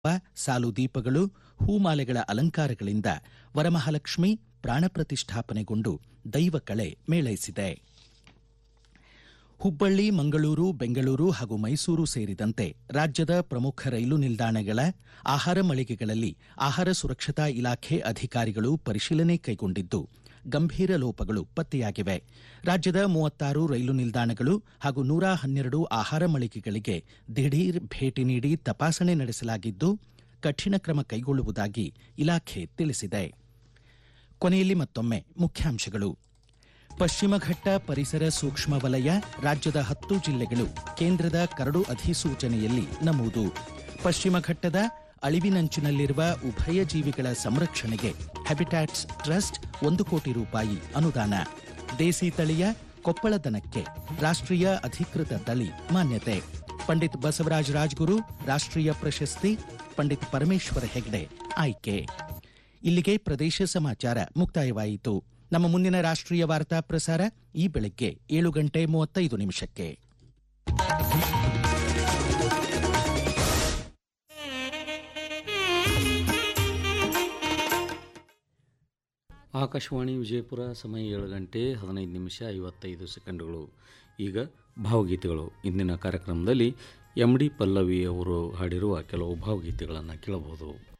ಸಾಲು ದೀಪಗಳು ಹೂಮಾಲೆಗಳ ಅಲಂಕಾರಗಳಿಂದ ವರಮಹಾಲಕ್ಷ್ಮಿ ಪ್ರಾಣ ಪ್ರತಿಷ್ಠಾಪನೆಗೊಂಡು ದೈವ ಕಳೆ ಮೇಳೈಸಿದೆ ಹುಬ್ಬಳ್ಳಿ ಮಂಗಳೂರು ಬೆಂಗಳೂರು ಹಾಗೂ ಮೈಸೂರು ಸೇರಿದಂತೆ ರಾಜ್ಯದ ಪ್ರಮುಖ ರೈಲು ನಿಲ್ದಾಣಗಳ ಆಹಾರ ಮಳಿಗೆಗಳಲ್ಲಿ ಆಹಾರ ಸುರಕ್ಷತಾ ಇಲಾಖೆ ಅಧಿಕಾರಿಗಳು ಪರಿಶೀಲನೆ ಕೈಗೊಂಡಿದ್ದು ಗಂಭೀರ ಲೋಪಗಳು ಪತ್ತೆಯಾಗಿವೆ ರಾಜ್ಯದ ಮೂವತ್ತಾರು ರೈಲು ನಿಲ್ದಾಣಗಳು ಹಾಗೂ ನೂರ ಹನ್ನೆರಡು ಆಹಾರ ಮಳಿಗೆಗಳಿಗೆ ದಿಢೀರ್ ಭೇಟಿ ನೀಡಿ ತಪಾಸಣೆ ನಡೆಸಲಾಗಿದ್ದು ಕಠಿಣ ಕ್ರಮ ಕೈಗೊಳ್ಳುವುದಾಗಿ ಇಲಾಖೆ ತಿಳಿಸಿದೆ ಕೊನೆಯಲ್ಲಿ ಮತ್ತೊಮ್ಮೆ ಮುಖ್ಯಾಂಶಗಳು ಪಶ್ಚಿಮ ಘಟ್ಟ ಪರಿಸರ ಸೂಕ್ಷ್ಮ ವಲಯ ರಾಜ್ಯದ ಹತ್ತು ಜಿಲ್ಲೆಗಳು ಕೇಂದ್ರದ ಕರಡು ಅಧಿಸೂಚನೆಯಲ್ಲಿ ನಮೂದು ಪಶ್ಚಿಮ ಘಟ್ಟದ ಅಳಿವಿನಂಚಿನಲ್ಲಿರುವ ಉಭಯ ಜೀವಿಗಳ ಸಂರಕ್ಷಣೆಗೆ ಹ್ಯಾಬಿಟ್ಯಾಟ್ಸ್ ಟ್ರಸ್ಟ್ ಒಂದು ಕೋಟಿ ರೂಪಾಯಿ ಅನುದಾನ ದೇಸಿ ತಳಿಯ ಕೊಪ್ಪಳ ದನಕ್ಕೆ ರಾಷ್ಟ್ರೀಯ ಅಧಿಕೃತ ತಳಿ ಮಾನ್ಯತೆ ಪಂಡಿತ್ ಬಸವರಾಜ ರಾಜ್ಗುರು ರಾಷ್ಟ್ರೀಯ ಪ್ರಶಸ್ತಿ ಪಂಡಿತ್ ಪರಮೇಶ್ವರ ಹೆಗ್ಡೆ ಆಯ್ಕೆ ಇಲ್ಲಿಗೆ ಪ್ರದೇಶ ಸಮಾಚಾರ ಮುಕ್ತಾಯವಾಯಿತು ನಮ್ಮ ಮುಂದಿನ ರಾಷ್ಟ್ರೀಯ ವಾರ್ತಾ ಪ್ರಸಾರ ಈ ಬೆಳಗ್ಗೆ ಏಳು ಗಂಟೆ ಮೂವತ್ತೈದು ನಿಮಿಷಕ್ಕೆ ಆಕಾಶವಾಣಿ ವಿಜಯಪುರ ಸಮಯ ಏಳು ಗಂಟೆ ಹದಿನೈದು ನಿಮಿಷ ಐವತ್ತೈದು ಸೆಕೆಂಡ್ಗಳು ಈಗ ಭಾವಗೀತೆಗಳು ಇಂದಿನ ಕಾರ್ಯಕ್ರಮದಲ್ಲಿ ಎಂ ಡಿ ಪಲ್ಲವಿ ಅವರು ಹಾಡಿರುವ ಕೆಲವು ಭಾವಗೀತೆಗಳನ್ನು ಕೇಳಬಹುದು